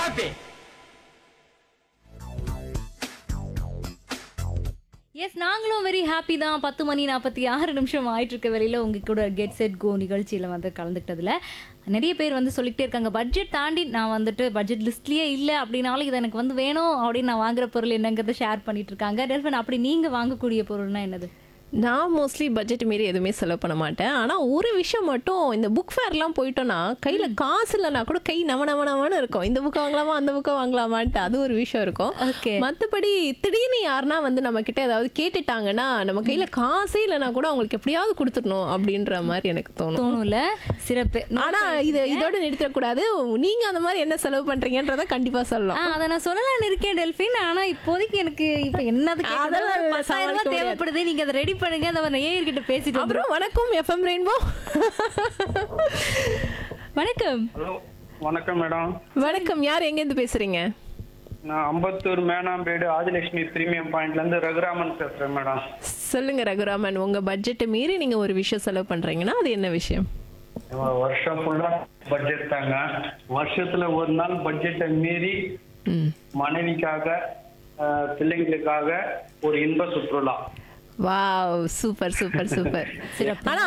Happy yes நாங்களும் very happy தான் பத்து மணி நாற்பத்தி ஆறு நிமிஷம் ஆயிட்டு இருக்க வேலையில் உங்க கூட கெட் செட் கோ நிகழ்ச்சியில் வந்து கலந்துக்கிட்டதுல நிறைய பேர் வந்து சொல்லிக்கிட்டே இருக்காங்க பட்ஜெட் தாண்டி நான் வந்துட்டு பட்ஜெட் லிஸ்ட்லயே இல்லை அப்படின்னாலும் இது எனக்கு வந்து வேணும் அப்படின்னு நான் வாங்குற பொருள் என்னங்கிறத ஷேர் பண்ணிட்டு இருக்காங்க டெல்ஃபன் அப்படி நீங்க வாங்கக்கூடிய பொருள்னா என்னது நான் மோஸ்ட்லி பட்ஜெட் மீறி எதுவுமே செலவு பண்ண மாட்டேன் ஆனால் ஒரு விஷயம் மட்டும் இந்த புக் ஃபேர்லாம் போயிட்டோன்னா கையில் காசு இல்லைனா கூட கை நவ நவ நவன்னு இருக்கும் இந்த புக்கை வாங்கலாமா அந்த புக்கை வாங்கலாமான்ட்டு அது ஒரு விஷயம் இருக்கும் Okay. மற்றபடி திடீர்னு யாருன்னா வந்து நம்ம கிட்ட ஏதாவது கேட்டுட்டாங்கன்னா நம்ம கையில் காசே இல்லைனா கூட அவங்களுக்கு எப்படியாவது கொடுத்துடணும் அப்படின்ற மாதிரி எனக்கு தோணும் தோணும்ல சிறப்பு ஆனா இது இதோட நிறுத்தக்கூடாது நீங்க அந்த மாதிரி என்ன செலவு பண்றீங்கன்றத கண்டிப்பா சொல்லலாம் ஆ, அதை நான் சொல்லலாம்னு இருக்கேன் டெல்ஃபின் ஆனா இப்போதைக்கு எனக்கு இப்ப என்னது அதெல்லாம் கேட்கறது? இல்ல, பத்தாயிரம் சமாளிக்க ரூபாய் முடியாது. தேவைப்படுது நீங்க அதை ரெடி பண்ணுங்க அதை நேயர்கிட்ட பேசிட்டு வந்துரும். அப்புறம் வணக்கம் எஃப்எம் ரெயின்போ வணக்கம் ஹலோ வணக்கம் மேடம் வணக்கம் யார் எங்க இருந்து பேசுறீங்க நான் அம்பத்தூர் மேனாம்பேடு ஆதிலட்சுமி பிரீமியம் பாயிண்ட்ல இருந்து ரகுராமன் பேசுறேன் மேடம் சொல்லுங்க ரகுராமன் உங்க பட்ஜெட்டை மீறி நீங்க ஒரு விஷயம் செலவு பண்றீங்கன்னா அது என்ன விஷயம் வருஷம் ஃபுல்லா பட்ஜெட் தாங்க வருஷத்துல ஒரு நாள் பட்ஜெட்டை மீறி ம் மனைவிக்காக அஹ், பிள்ளைங்களுக்காக ஒரு இன்ப சுற்றுலா வாவ் சூப்பர் சூப்பர் சூப்பர் சிறப்பு. ஆனா